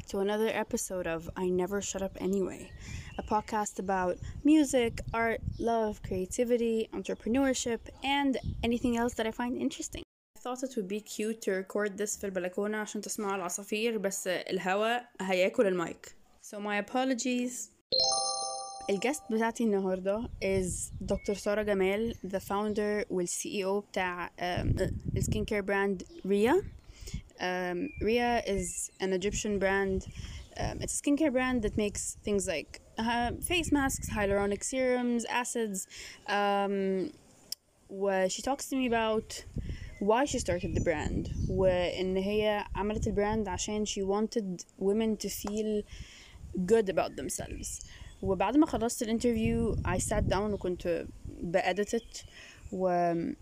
to another episode of I Never Shut Up Anyway, a podcast about music, art, love, creativity, entrepreneurship, and anything else that I find interesting. I thought it would be cute to record this في البلكونة عشان تسمعوا العصافير بس الهواء هياكل المايك. So my apologies. الجست بتاعتي النهاردة is دكتور سارة جمال the founder وال CEO بتاع um, السكين كير براند ريا um, Ria is an Egyptian brand. Um, it's a skincare brand that makes things like uh, face masks, hyaluronic serums, acids. Um, و she talks to me about why she started the brand وإن هي عملت البراند عشان she wanted women to feel good about themselves وبعد ما خلصت الانترفيو I sat down وكنت بأدت it وكنت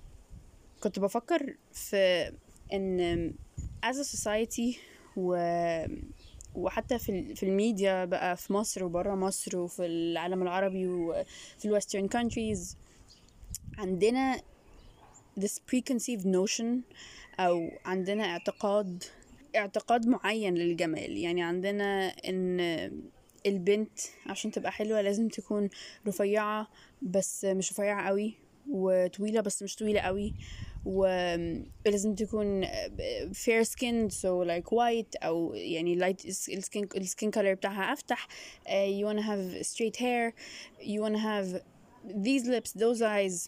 بفكر في إن as a society و وحتى في ال- في الميديا بقى في مصر وبره مصر وفي العالم العربي وفي الويسترن countries عندنا this preconceived notion أو عندنا اعتقاد اعتقاد معين للجمال يعني عندنا إن البنت عشان تبقى حلوة لازم تكون رفيعة بس مش رفيعة قوي وطويلة بس مش طويلة قوي ولازم تكون fair skinned so like white أو يعني light السكين السكين color بتاعها أفتح uh, you wanna have straight hair you wanna have these lips those eyes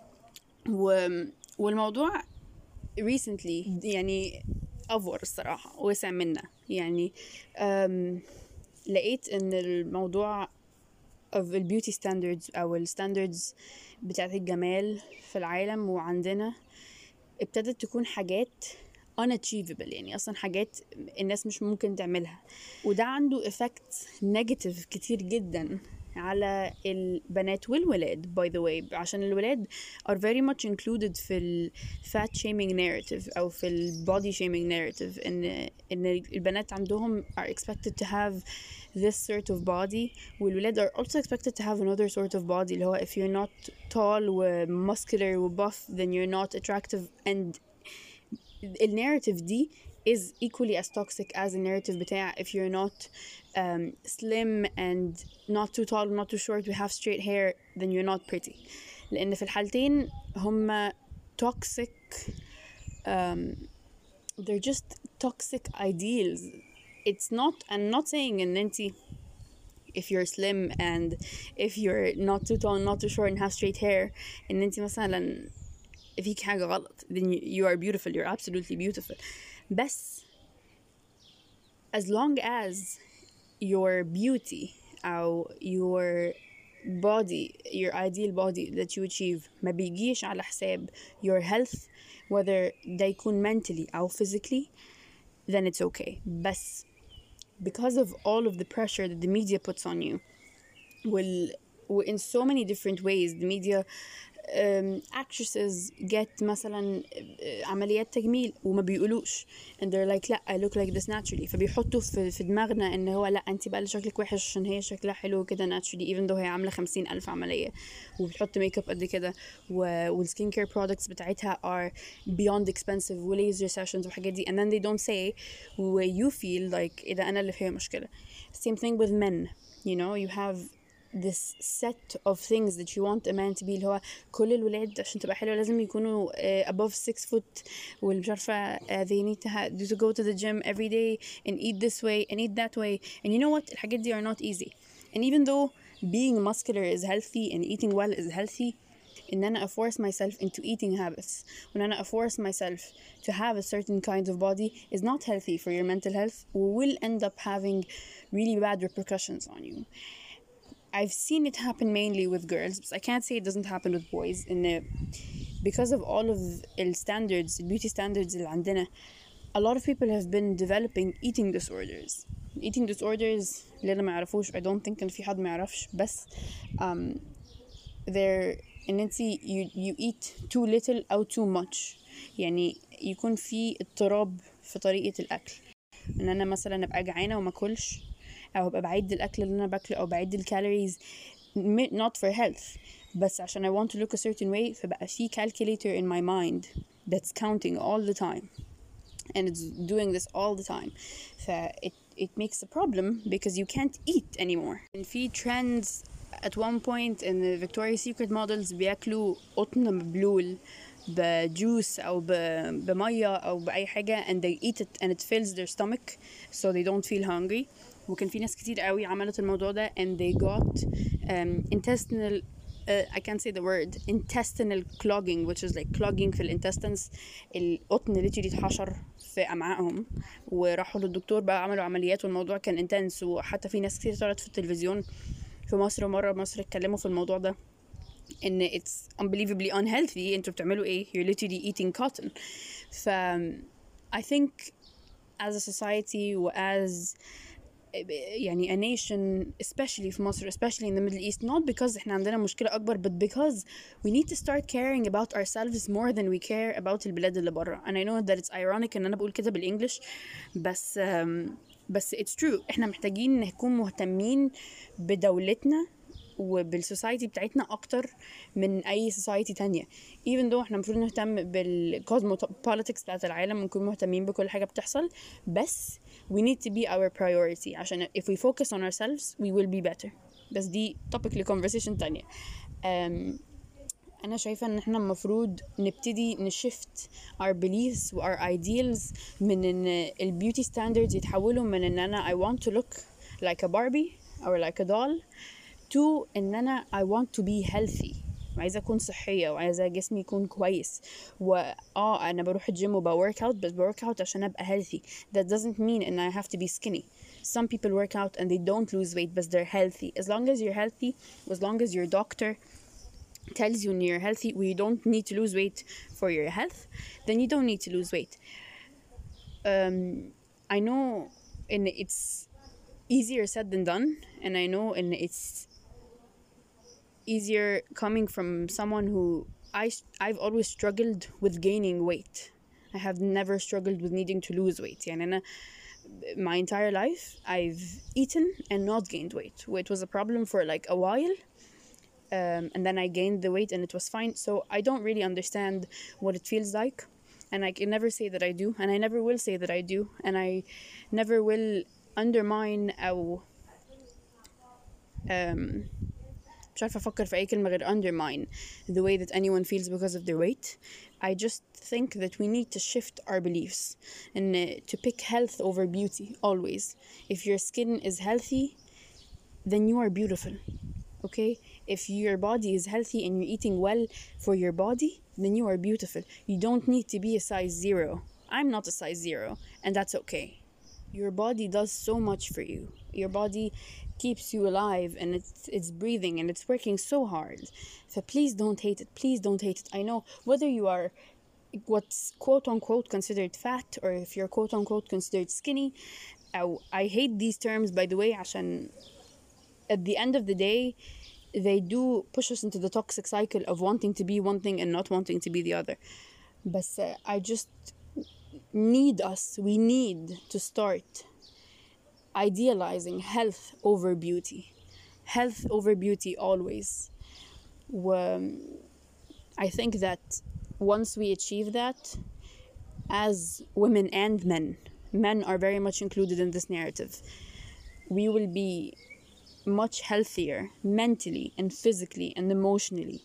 و والموضوع recently يعني أفور الصراحة وسع منا يعني um, لقيت إن الموضوع of the beauty standards أو ال standards بتاعت الجمال في العالم وعندنا ابتدت تكون حاجات unachievable يعني أصلا حاجات الناس مش ممكن تعملها وده عنده effects negative كتير جدا على البنات والولاد by the way عشان الولاد are very much included في ال fat shaming narrative أو في ال body shaming narrative إن إن البنات عندهم are expected to have this sort of body والولاد are also expected to have another sort of body اللي هو if you're not tall و muscular و buff then you're not attractive and الناريتيف دي is equally as toxic as the narrative بتاع if you're not um, slim and not too tall not too short we have straight hair then you're not pretty لأن في الحالتين هما toxic um, they're just toxic ideals it's not I'm not saying ان انتي if you're slim and if you're not too tall not too short and have straight hair ان انتي مثلا فيك حاجة غلط then you, you are beautiful you're absolutely beautiful بس as long as your beauty أو your body your ideal body that you achieve ما بيجيش على حساب your health whether ده يكون mentally أو physically then it's okay بس because of all of the pressure that the media puts on you will in so many different ways the media um, actresses get مثلا uh, عمليات تجميل وما بيقولوش and they're like لا I look like this naturally فبيحطوا في, في دماغنا ان هو لا انت بقى اللي شكلك وحش عشان هي شكلها حلو كده naturally even though هي عاملة خمسين ألف عملية وبتحط ميك اب قد كده والسكين كير برودكتس بتاعتها are beyond expensive وليزر سيشنز والحاجات دي and then they don't say و you feel like ايه ده انا اللي فيها مشكلة same thing with men you know you have this set of things that you want a man to be اللي هو كل الولاد عشان تبقى حلوة لازم يكونوا uh, above six foot والمش عارفة uh, they need to, ha- to go to the gym every day and eat this way and eat that way and you know what الحاجات دي are not easy and even though being muscular is healthy and eating well is healthy ان انا force myself into eating habits when انا force myself to have a certain kind of body is not healthy for your mental health will end up having really bad repercussions on you I've seen it happen mainly with girls but I can't say it doesn't happen with boys in because of all of the standards the beauty standards اللي عندنا a lot of people have been developing eating disorders eating disorders اللي انا ما يعرفوش I don't think ان في حد ما يعرفش بس um, they're ان انت you, you eat too little او too much يعني يكون في اضطراب في طريقة الأكل ان انا مثلا ابقى جعانة وما اكلش او ابقى بعد الاكل اللي انا باكله او بعد الكالوريز not for health بس عشان I want to look a certain way فبقى في calculator in my mind that's counting all the time and it's doing this all the time ف it, it makes a problem because you can't eat anymore and في trends at one point in the Victoria's Secret models بياكلوا قطن مبلول بجوس او ب- بميه او باي حاجه and they eat it and it fills their stomach so they don't feel hungry وكان في ناس كتير قوي عملت الموضوع ده and they got um, intestinal uh, I can't say the word intestinal clogging which is like clogging في الانتستنس القطن اللي اتحشر في امعائهم وراحوا للدكتور بقى عملوا عمليات والموضوع كان انتنس وحتى في ناس كتير طلعت في التلفزيون في مصر ومره مصر اتكلموا في الموضوع ده ان it's unbelievably unhealthy انتوا بتعملوا ايه you're literally eating cotton ف I think as a society و as يعني a nation especially في مصر especially in the Middle East not because احنا عندنا مشكلة أكبر but because we need to start caring about ourselves more than we care about البلاد اللي برا and I know that it's ironic إن أنا بقول كده بالإنجلش بس um, بس it's true احنا محتاجين نكون مهتمين بدولتنا وبالسوسايتي بتاعتنا اكتر من اي سوسايتي تانية even though احنا المفروض نهتم بالكوزموبوليتكس بتاعت العالم ونكون مهتمين بكل حاجة بتحصل بس we need to be our priority عشان if we focus on ourselves we will be better بس دي topic لconversation تانية um, انا شايفه ان احنا المفروض نبتدي نشفت our beliefs و our ideals من ان البيوتي ستاندردز يتحولوا من ان انا I want to look like a Barbie or like a doll to ان انا I want to be healthy عايزة أكون صحية وعايزة جسمي يكون كويس وآه أنا بروح الجيم وبورك اوت بس بورك اوت عشان أبقى healthy that doesn't mean إن I have to be skinny some people work out and they don't lose weight but they're healthy as long as you're healthy as long as your doctor tells you you're healthy we don't need to lose weight for your health then you don't need to lose weight um, I know and it's easier said than done and I know and it's easier coming from someone who I I've always struggled with gaining weight I have never struggled with needing to lose weight يعني أنا my entire life I've eaten and not gained weight it was a problem for like a while um, and then I gained the weight and it was fine. So I don't really understand what it feels like, and I can never say that I do, and I never will say that I do, and I never will undermine أو um, مش عارفة أفكر في أي كلمة غير undermine the way that anyone feels because of their weight. I just think that we need to shift our beliefs and uh, to pick health over beauty always. If your skin is healthy, then you are beautiful. Okay? If your body is healthy and you're eating well for your body, then you are beautiful. You don't need to be a size zero. I'm not a size zero, and that's okay. Your body does so much for you. Your body keeps you alive and it's it's breathing and it's working so hard. So please don't hate it. Please don't hate it. I know whether you are what's quote unquote considered fat or if you're quote unquote considered skinny. أو I hate these terms by the way عشان at the end of the day they do push us into the toxic cycle of wanting to be one thing and not wanting to be the other. But uh, I just need us, we need to start idealizing health over beauty. Health over beauty always. Um, I think that once we achieve that, as women and men, men are very much included in this narrative, we will be much healthier mentally and physically and emotionally.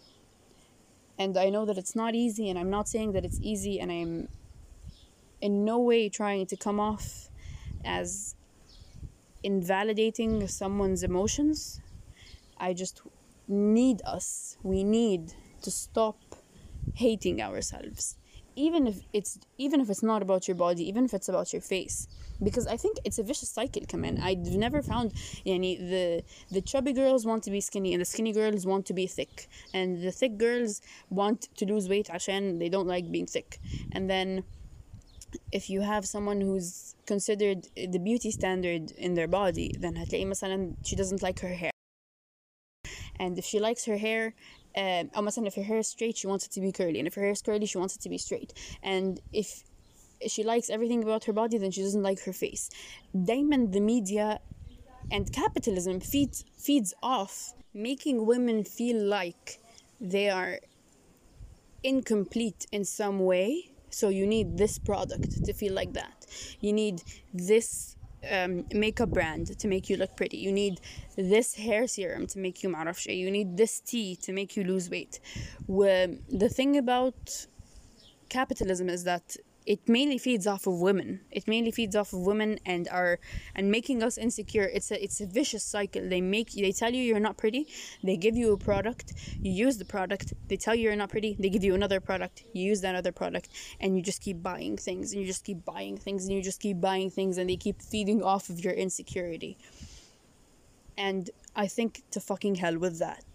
And I know that it's not easy, and I'm not saying that it's easy, and I'm in no way trying to come off as invalidating someone's emotions. I just need us, we need to stop hating ourselves. Even if it's even if it's not about your body, even if it's about your face because I think it's a vicious cycle كمان I've never found يعني the the chubby girls want to be skinny and the skinny girls want to be thick and the thick girls want to lose weight عشان they don't like being thick and then if you have someone who's considered the beauty standard in their body then هتلاقي مثلا she doesn't like her hair and if she likes her hair um, أو مثلا if her hair is straight she wants it to be curly and if her hair is curly she wants it to be straight and if she likes everything about her body then she doesn't like her face دايما the media and capitalism feeds feeds off making women feel like they are incomplete in some way so you need this product to feel like that you need this um, makeup brand to make you look pretty. You need this hair serum to make you معرفش ايه. You need this tea to make you lose weight. و the thing about capitalism is that it mainly feeds off of women. It mainly feeds off of women and are and making us insecure. It's a it's a vicious cycle. They make they tell you you're not pretty. They give you a product. You use the product. They tell you you're not pretty. They give you another product. You use that other product, and you just keep buying things and you just keep buying things and you just keep buying things and they keep feeding off of your insecurity. And I think to fucking hell with that.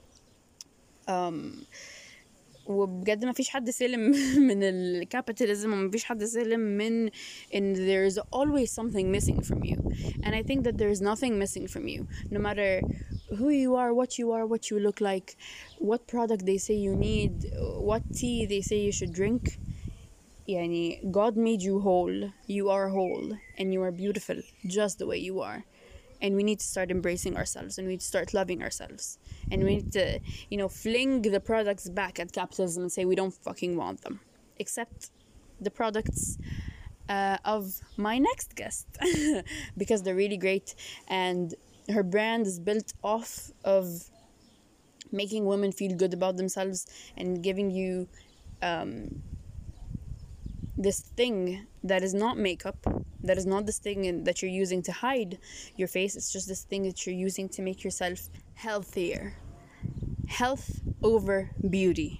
Um, وبجد ما فيش حد سلم من الكابيتاليزم وما فيش حد سلم من ان there's always something missing from you and I think that there's nothing missing from you no matter who you are what you are what you look like what product they say you need what tea they say you should drink يعني God made you whole you are whole and you are beautiful just the way you are and we need to start embracing ourselves and we need to start loving ourselves and we need to you know fling the products back at capitalism and say we don't fucking want them except the products uh, of my next guest because they're really great and her brand is built off of making women feel good about themselves and giving you um, this thing that is not makeup that is not this thing in- that you're using to hide your face it's just this thing that you're using to make yourself healthier health over beauty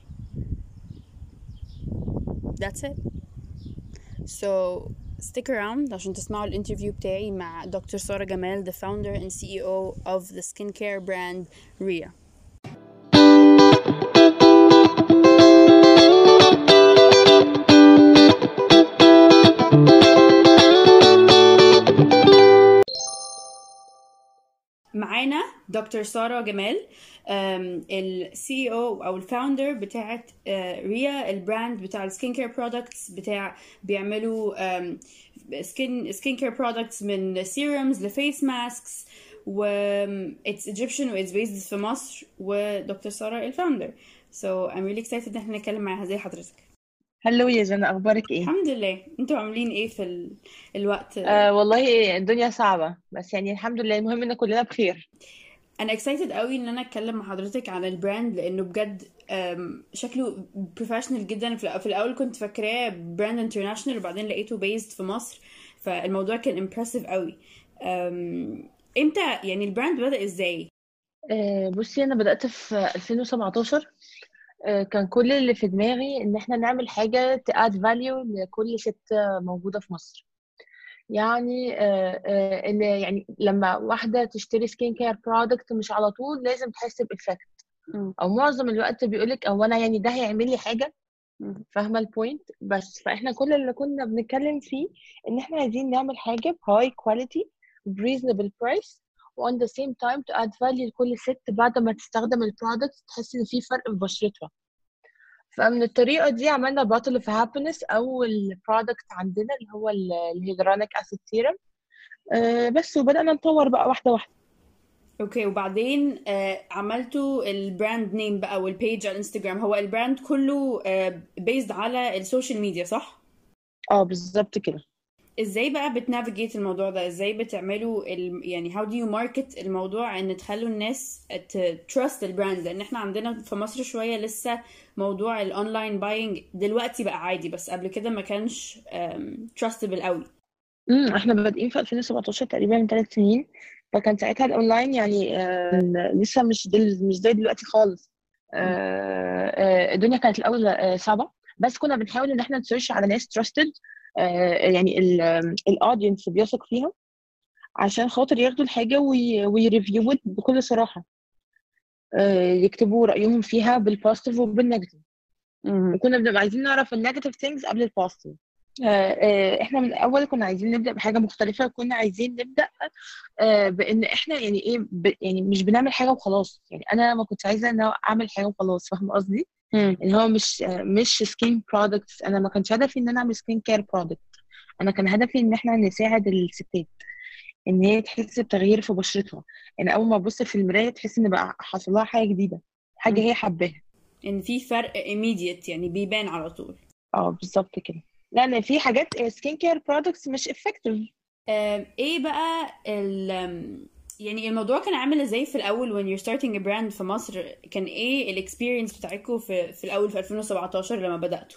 that's it so stick around عشان تسمعوا الانترفيو بتاعي مع دكتور سارة جمال the founder and CEO of the skincare brand Ria معانا دكتور سارة جمال السي او او الفاوندر بتاعت ريا البراند بتاع السكين كير برودكتس بتاع بيعملوا سكين سكين كير برودكتس من سيرمز لفيس ماسكس و اتس ايجيبشن واتس بيزد في مصر ودكتور سارة الفاوندر سو so I'm really excited ان احنا نتكلم معاها زي حضرتك هلو يا جنى اخبارك ايه الحمد لله انتوا عاملين ايه في ال... الوقت آه والله الدنيا صعبة بس يعني الحمد لله المهم ان كلنا بخير انا اكسايتد قوي ان انا اتكلم مع حضرتك عن البراند لانه بجد أم، شكله بروفيشنال جدا في في الاول كنت فاكراه براند انترناشونال وبعدين لقيته بيزد في مصر فالموضوع كان امبرسيف قوي أم، امتى يعني البراند بدأ ازاي آه بصي انا بدأت في 2017 آه كان كل اللي في دماغي ان احنا نعمل حاجة تاد فاليو لكل ست موجودة في مصر يعني آه آه ان يعني لما واحدة تشتري سكين كير برودكت مش على طول لازم تحس بإفكت مم. او معظم الوقت بيقولك او انا يعني ده هيعمل لي حاجة مم. فاهمة البوينت بس فاحنا كل اللي كنا بنتكلم فيه ان احنا عايزين نعمل حاجة بهاي كواليتي بريزنبل برايس و on the same time to add value لكل ست بعد ما تستخدم البرودكت تحس ان في فرق في بشرتها فمن الطريقة دي عملنا باتل اوف هابينس اول برودكت عندنا اللي هو الهيدرونيك اسيد سيرم بس وبدأنا نطور بقى واحدة واحدة اوكي وبعدين آه، عملتوا البراند نيم بقى والبيج على الانستجرام هو البراند كله بيزد على السوشيال ميديا صح اه بالظبط كده ازاي بقى بتنافيجيت الموضوع ده ازاي بتعملوا ال... يعني how do you market الموضوع ان تخلوا الناس ترست البراند لان احنا عندنا في مصر شوية لسه موضوع الاونلاين باينج دلوقتي بقى عادي بس قبل كده ما كانش تراستبل قوي امم احنا بادئين في 2017 تقريبا من ثلاث سنين فكان ساعتها الاونلاين يعني آه لسه مش دل مش زي دلوقتي خالص آه آه الدنيا كانت الاول آه صعبه بس كنا بنحاول ان احنا نسيرش على ناس تراستد آه يعني الاودينس بيثق فيها عشان خاطر ياخدوا الحاجه ويريفيو بكل صراحه آه يكتبوا رايهم فيها بالبوزيتيف وبالنيجاتيف وكنا بنبقى عايزين نعرف النيجاتيف ثينجز قبل البوزيتيف احنا من الاول كنا عايزين نبدا بحاجه مختلفه كنا عايزين نبدا بان احنا يعني ايه ب يعني مش بنعمل حاجه وخلاص يعني انا ما كنتش عايزه ان اعمل حاجه وخلاص فاهمه قصدي ان هو مش مش سكين برودكتس انا ما كانش هدفي ان انا اعمل سكين كير برودكت انا كان هدفي ان احنا نساعد الستات ان هي تحس بتغيير في بشرتها يعني اول ما تبص في المرايه تحس ان بقى حصل لها حاجه جديده حاجه هي حباها ان في فرق immediate يعني بيبان على طول اه بالظبط كده لان في حاجات سكين كير برودكتس مش افكتيف آم، ايه بقى ال آم، يعني الموضوع كان عامل ازاي في الاول when you're starting a brand في مصر كان ايه الاكسبيرينس بتاعتكم في في الاول في 2017 لما بدأتوا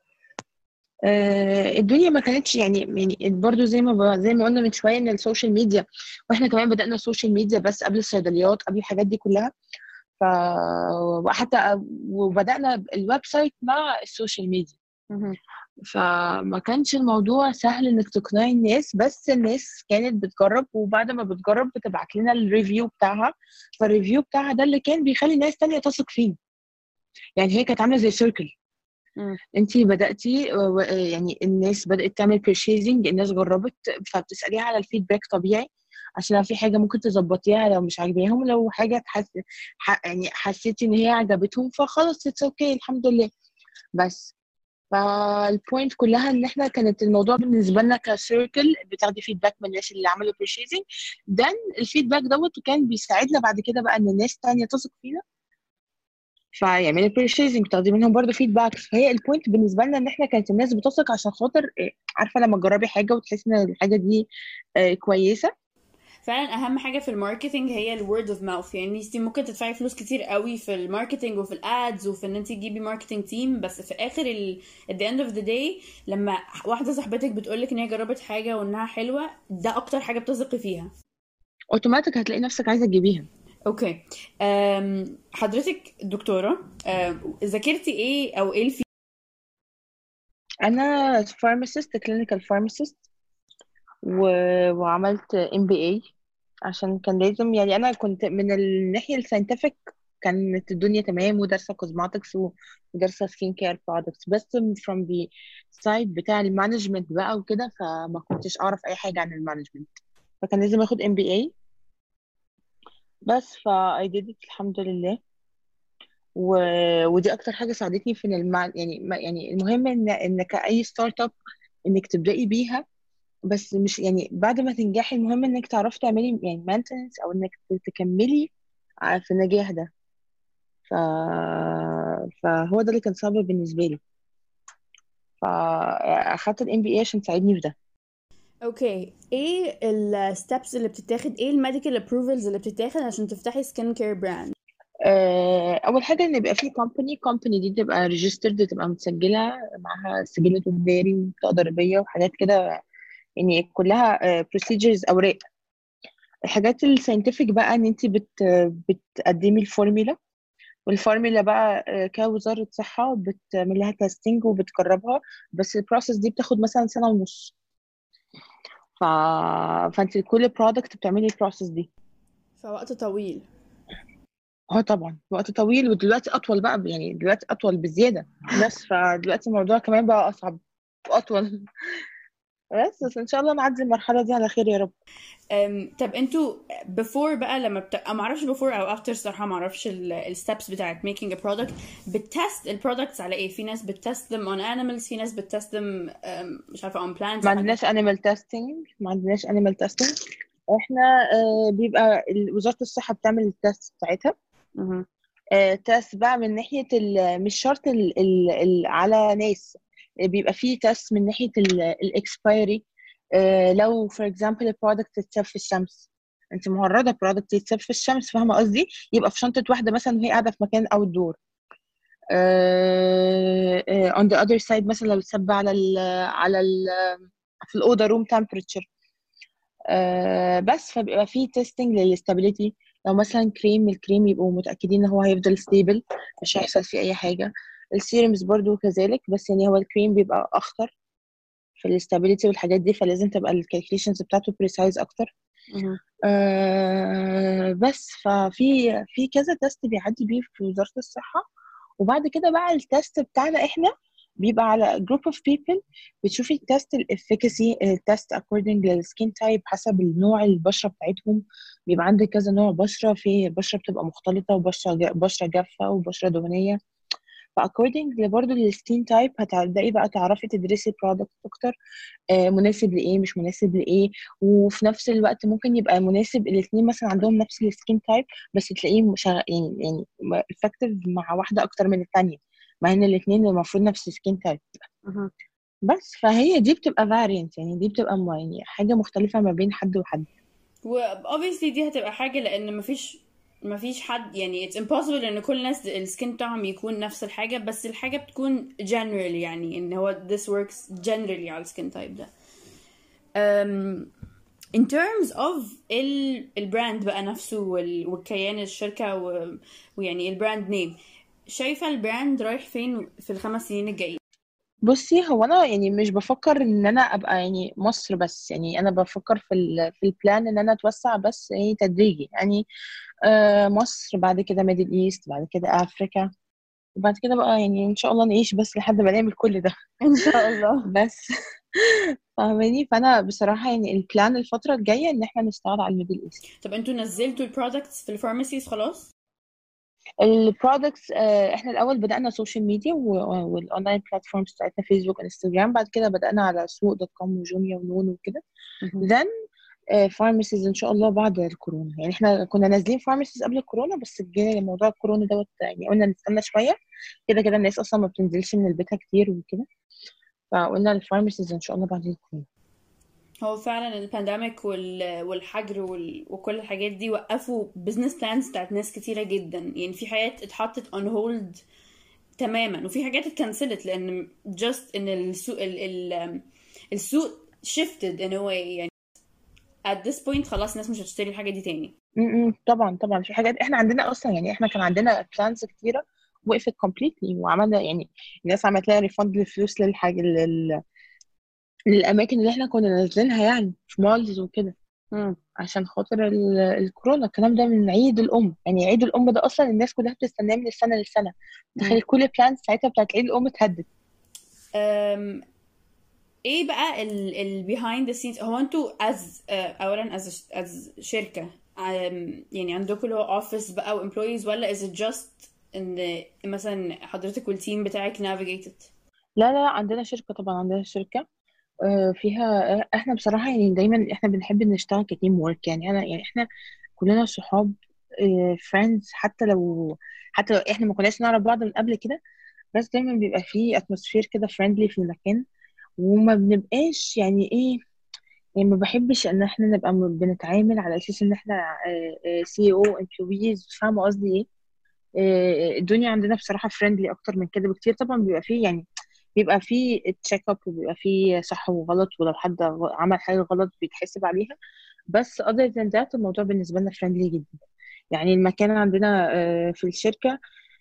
آه، الدنيا ما كانتش يعني يعني برضو زي ما ب- زي ما قلنا من شويه ان السوشيال ميديا واحنا كمان بدأنا السوشيال ميديا بس قبل الصيدليات قبل الحاجات دي كلها ف وحتى وبدأنا الويب سايت مع السوشيال ميديا فما كانش الموضوع سهل انك تقنعي الناس بس الناس كانت بتجرب وبعد ما بتجرب بتبعت لنا الريفيو بتاعها فالريفيو بتاعها ده اللي كان بيخلي ناس تانية تثق فيه يعني هي كانت عاملة زي سيركل مم. انتي بدأتي و- و- يعني الناس بدأت تعمل purchasing الناس جربت فبتسأليها على الفيدباك طبيعي عشان لو في حاجة ممكن تظبطيها لو مش عاجباهم لو حاجة تحس ح... يعني حسيتي ان هي عجبتهم فخلاص اتس اوكي الحمد لله بس فالبوينت كلها ان احنا كانت الموضوع بالنسبه لنا كسيركل بتاخدي فيدباك من الناس اللي عملوا purchasing دان الفيدباك دوت كان بيساعدنا بعد كده بقى ان الناس تانية تثق فينا فيعملوا purchasing تاخدي منهم برضه فيدباك فهي البوينت بالنسبه لنا ان احنا كانت الناس بتثق عشان خاطر إيه، عارفه لما تجربي حاجه وتحسي ان الحاجه دي آه، كويسه فعلا اهم حاجه في الماركتينج هي الورد اوف ماوث يعني انت ممكن تدفعي فلوس كتير قوي في الماركتينج وفي الادز وفي ان انت تجيبي ماركتينج تيم بس في اخر ال at the end of the day لما واحده صاحبتك بتقولك ان هي جربت حاجه وانها حلوه ده اكتر حاجه بتثقي فيها اوتوماتيك هتلاقي نفسك عايزه تجيبيها اوكي أم حضرتك دكتوره أم، ذاكرتي ايه او ايه الفي انا فارماسيست كلينيكال فارماسيست و... وعملت ام بي اي عشان كان لازم يعني انا كنت من الناحيه الساينتفك كانت الدنيا تمام ودارسه كوزماتكس ودارسه سكين كير برودكتس بس from the side بتاع المانجمنت بقى وكده فما كنتش اعرف اي حاجه عن المانجمنت فكان لازم اخد ام بي اي بس فا I did it الحمد لله و... ودي اكتر حاجه ساعدتني في إن المع... يعني ما... يعني المهم ان ان كاي ستارت اب انك تبداي بيها بس مش يعني بعد ما تنجحي المهم انك تعرفي تعملي يعني maintenance او انك تكملي ع- في النجاح ده ف... فهو ده اللي كان صعب بالنسبه لي فاخدت الام بي اي عشان تساعدني في ده اوكي ايه الستبس اللي بتتاخد ايه الميديكال ابروفلز اللي بتتاخد عشان تفتحي سكين كير براند آه، اول حاجه ان يبقى في كومباني كومباني دي تبقى ريجسترد تبقى متسجله معاها سجل تجاري وبطاقه ضريبيه وحاجات كده يعني كلها بروسيجرز اوراق الحاجات الساينتفك بقى ان انت بت بتقدمي الفورميلا والفورميلا بقى آه، كوزاره صحه بتعمل لها تيستنج وبتجربها بس البروسيس دي بتاخد مثلا سنه ونص ف... فانت كل برودكت بتعملي البروسيس دي فوقت طويل اه طبعا وقت طويل ودلوقتي اطول بقى يعني دلوقتي اطول بزياده بس فدلوقتي الموضوع كمان بقى اصعب واطول بس بس ان شاء الله نعدي المرحله دي على خير يا رب أم، طب انتوا before بقى لما بت... أو معرفش before او after صراحة معرفش الستبس بتاعت making a product بتست البرودكتس على ايه في ناس بتست them on animals في ناس بتست them أم، مش عارفة on plants ما عندناش انيمال تيستنج ما عندناش انيمال تيستنج احنا آه، بيبقى ال- وزاره الصحه بتعمل التست بتاعتها مهم. آه، تست بقى من ناحيه ال- مش شرط ال ال ال على ناس بيبقى فيه تست من ناحيه الاكسبيري لو فور اكزامبل البرودكت اتساب في الشمس انت مهرده برودكت يتساب في الشمس فاهمه قصدي يبقى في شنطه واحده مثلا وهي قاعده في مكان اوت دور on the other side مثلا لو اتساب على ال على ال في الاوضه روم تمبريتشر بس فبيبقى فيه تيستنج للاستابيليتي لو مثلا كريم الكريم يبقوا متاكدين ان هو هيفضل ستيبل مش هيحصل فيه اي حاجه السيرمز برضو كذلك بس يعني هو الكريم بيبقى اخطر في الاستابيليتي والحاجات دي فلازم تبقى الكالكوليشنز بتاعته بريسايز اكتر مهم. آه بس ففي في كذا تيست بيعدي بيه في وزارة الصحة وبعد كده بقى التيست بتاعنا احنا بيبقى على جروب اوف بيبل بتشوفي التيست الافيكاسي التيست اكوردنج للسكين تايب حسب النوع البشره بتاعتهم بيبقى عندك كذا نوع بشره في بشره بتبقى مختلطه وبشره جا- بشره جافه وبشره دهنيه فاكوردنج برضه للسكين تايب هتبداي بقى تعرفي تدرسي البرودكت اكتر آه، مناسب لايه مش مناسب لايه وفي نفس الوقت ممكن يبقى مناسب الاثنين مثلا عندهم نفس السكين تايب بس تلاقيه مش يعني يعني افكتيف مع واحده اكتر من الثانيه مع ان الاثنين المفروض نفس السكين تايب مهم. بس فهي دي بتبقى variant يعني دي بتبقى م- يعني حاجة مختلفة ما بين حد وحد و obviously دي هتبقى حاجة لأن مفيش مفيش حد يعني it's impossible إن كل الناس السكين بتاعهم يكون نفس الحاجة بس الحاجة بتكون general يعني إن هو this works generally على السكين تايب ده um, in terms of ال البراند بقى نفسه وال والكيان الشركة و, ويعني البراند نيم شايفة البراند رايح فين في الخمس سنين الجايين بصي هو انا يعني مش بفكر ان انا ابقى يعني مصر بس يعني انا بفكر في ال في البلان ان انا اتوسع بس يعني تدريجي يعني آه مصر بعد كده ميدل ايست بعد كده افريكا وبعد كده بقى يعني ان شاء الله نعيش بس لحد ما نعمل كل ده ان شاء الله بس فاهماني فانا بصراحه يعني البلان الفتره الجايه ان احنا نشتغل على الميدل ايست طب انتوا نزلتوا البرودكتس في الفارماسيز خلاص البرودكتس احنا الاول بدانا سوشيال ميديا والاونلاين بلاتفورمز بتاعتنا فيسبوك وانستجرام بعد كده بدانا على سوق دوت كوم وجوميا ونون وكده then فارماسيز ان شاء الله بعد الكورونا يعني احنا كنا نازلين فارماسيز قبل الكورونا بس جه موضوع الكورونا دوت يعني قلنا نستنى شويه كده كده الناس اصلا ما بتنزلش من بيتها كتير وكده فقلنا الفارماسيز ان شاء الله بعد الكورونا هو فعلا البانديميك وال... والحجر وال... وكل الحاجات دي وقفوا بزنس بلانز بتاعت ناس كتيرة جدا يعني في حاجات اتحطت on hold تماما وفي حاجات اتكنسلت لان just ان السوق ال... ال... السوق shifted in a way يعني at this point خلاص الناس مش هتشتري الحاجة دي تاني م-م، طبعا طبعا في حاجات احنا عندنا اصلا يعني احنا كان عندنا بلانز كتيره وقفت كومبليتلي وعملنا يعني الناس عملت لها ريفند للفلوس للحاجه لل... للاماكن اللي احنا كنا نازلينها يعني في مالز وكده عشان خاطر ال- الكورونا الكلام ده من عيد الام يعني عيد الام ده اصلا الناس كلها بتستناه من السنه للسنه تخيل كل البلانز ساعتها بتاعت عيد الام اتهدت أم... ايه بقى ال ال behind the scenes هو انتوا as uh, اولا as as شركة um, يعني عندكم اللي هو اوفيس بقى و employees ولا is it just ان مثلا حضرتك والتيم بتاعك navigated لا لا عندنا شركه طبعا عندنا شركه آه، فيها آه، احنا بصراحه يعني دايما احنا بنحب نشتغل كتيم وورك يعني انا يعني احنا كلنا صحاب فريندز حتى لو حتى لو احنا ما كناش نعرف بعض من قبل كده بس دايما بيبقى فيه اتموسفير كده فريندلي في المكان وما بنبقاش يعني ايه يعني ما بحبش ان احنا نبقى م- بنتعامل على اساس ان احنا سي او امبلويز فاهمه قصدي ايه آه، الدنيا عندنا بصراحه فريندلي اكتر من كده بكتير طبعا بيبقى فيه يعني بيبقى فيه تشيك اب وبيبقى فيه صح وغلط ولو حد غ- عمل حاجه غلط بيتحاسب عليها بس other than that الموضوع بالنسبه لنا فريندلي جدا يعني المكان عندنا آه، في الشركه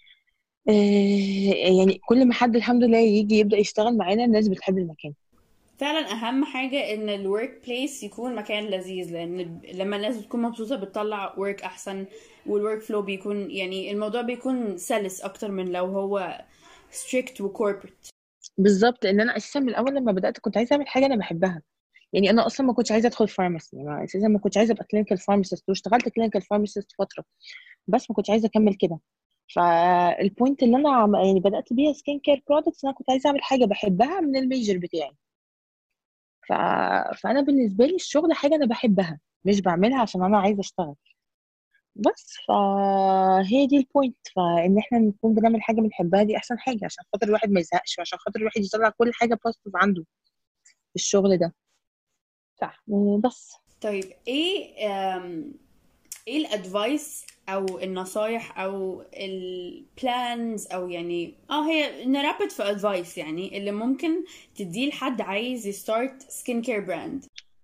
آه، يعني كل ما حد الحمد لله يجي يبدأ يشتغل معانا الناس بتحب المكان فعلا اهم حاجة ان الورك بليس يكون مكان لذيذ لان لما الناس بتكون مبسوطة بتطلع ورك احسن والورك فلو بيكون يعني الموضوع بيكون سلس اكتر من لو هو strict وكوربريت بالظبط لان انا اساسا من الاول لما بدات كنت عايزه اعمل حاجه انا بحبها يعني انا اصلا ما كنتش عايزه ادخل فارماسي يعني اساسا ما كنتش عايزه ابقى كلينيكال فارماسيست واشتغلت كلينيكال فارماسيست فتره بس ما كنتش عايزه اكمل كده فالبوينت اللي انا عم- يعني بدات بيها سكين كير برودكتس انا كنت عايزه اعمل حاجه بحبها من الميجر بتاعي ف... فانا بالنسبه لي الشغل حاجه انا بحبها مش بعملها عشان انا عايزه اشتغل بس فهي دي البوينت فان احنا نكون بنعمل حاجه بنحبها دي احسن حاجه عشان خاطر الواحد ما يزهقش وعشان خاطر الواحد يطلع كل حاجه بوزيتيف عنده في الشغل ده صح بس طيب ايه um, ايه الادفايس او النصايح او البلانز او يعني اه هي نرابط في ادفايس يعني اللي ممكن تديه لحد عايز يستارت سكين كير براند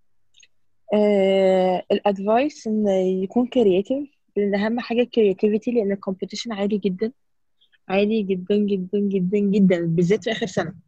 آه الادفايس ان يكون كرياتيف لان اهم حاجه الكرياتيفيتي لان الكومبيتيشن عالي جدا عالي جدا جدا جدا جدا بالذات في اخر سنه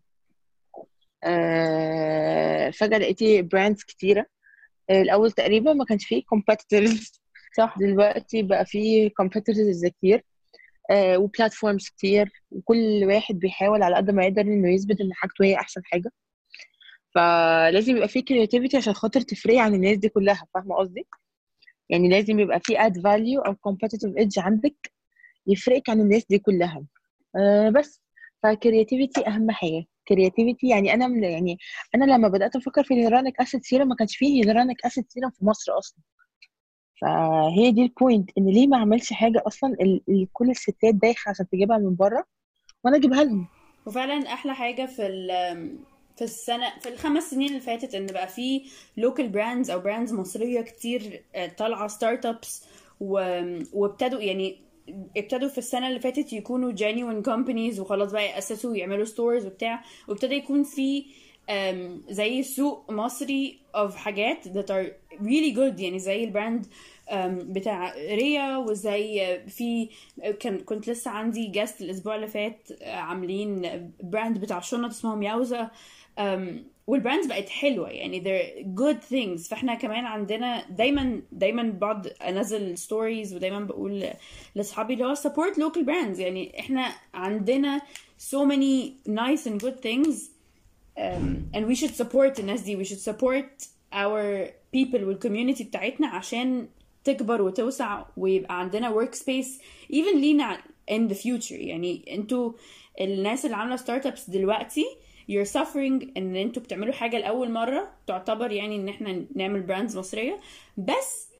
آه فجاه لقيتي براندز كتيره آه الاول تقريبا ما كانش فيه كومبيتيتورز صح دلوقتي بقى فيه كومبيتيتورز كتير آه وبلاتفورمز كتير وكل واحد بيحاول على قد ما يقدر انه يثبت ان حاجته هي احسن حاجه فلازم يبقى فيه كرياتيفيتي عشان خاطر تفرقي عن الناس دي كلها فاهمه قصدي يعني لازم يبقى فيه اد فاليو او competitive edge عندك يفرقك عن الناس دي كلها آه بس فكرياتيفيتي اهم حاجه كرياتيفيتي يعني انا من يعني انا لما بدات افكر في الهيلورونيك اسيد سيرم ما كانش فيه هيلورونيك اسيد سيرم في مصر اصلا فهي دي البوينت ان ليه ما اعملش حاجه اصلا ال- ال- كل الستات دايخه عشان تجيبها من بره وانا اجيبها لهم وفعلا احلى حاجه في ال في السنة في الخمس سنين اللي فاتت ان بقى في لوكال براندز او براندز مصرية كتير آه، طالعة ستارت ابس وابتدوا يعني ابتدوا في السنة اللي فاتت يكونوا genuine companies وخلاص بقى يأسسوا ويعملوا stores وبتاع وابتدى يكون في um, زي سوق مصري of حاجات that are really good يعني زي البراند um, بتاع ريا وزي في كان كنت لسه عندي جاست الاسبوع اللي فات آه، عاملين براند بتاع شنط اسمه مياوزا um, والبراندز بقت حلوه يعني they're good things فاحنا كمان عندنا دايما دايما بقعد انزل ستوريز ودايما بقول لاصحابي اللي هو support local brands يعني احنا عندنا so many nice and good things um, and we should support الناس دي we should support our people والcommunity بتاعتنا عشان تكبر وتوسع ويبقى عندنا work space even لينا in the future يعني انتوا الناس اللي عامله ستارت ابس دلوقتي you're suffering ان انتوا بتعملوا حاجه لاول مره تعتبر يعني ان احنا نعمل براندز مصريه بس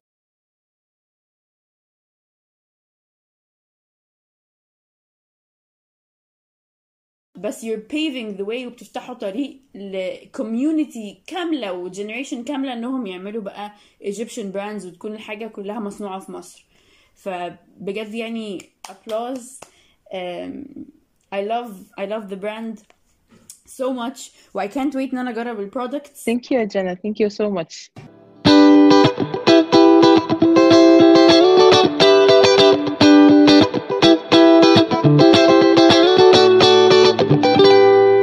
بس you're paving the way وبتفتحوا طريق لكوميونتي كاملة وجنريشن كاملة انهم يعملوا بقى Egyptian brands وتكون الحاجة كلها مصنوعة في مصر فبجد يعني applause um, I love I love the brand so much و I can't wait ان انا اجرب البرودكتس Thank you يا جنى thank you so much